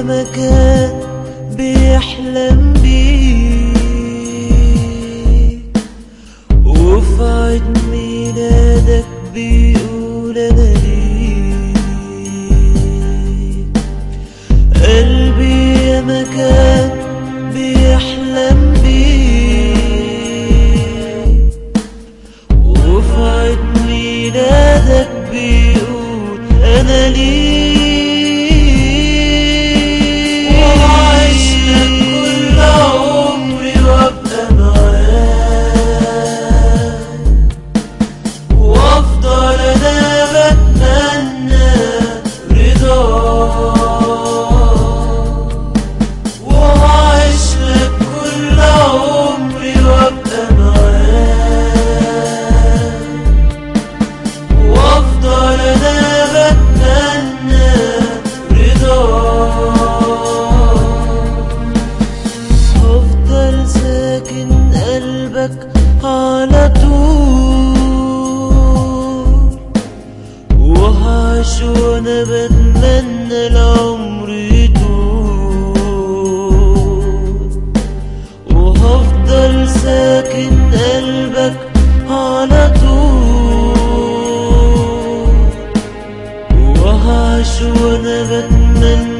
يا مكان بيحلم بيك وفي عيد ميلادك بيقول انا ليك قلبي يا مكان بيحلم بيك وفي عيد ميلادك بيقول انا ليك وعيش لك كل عمري وابقى معاك وافضل انا بتمنى رضاك وعيش لك كل عمري وابقى معاك وافضل انا بتمنى رضاك هفضل ساكن قلبك على طول وهعيش وانا بتمنى العمر يطول وهفضل ساكن قلبك على طول وهعيش وانا بتمنى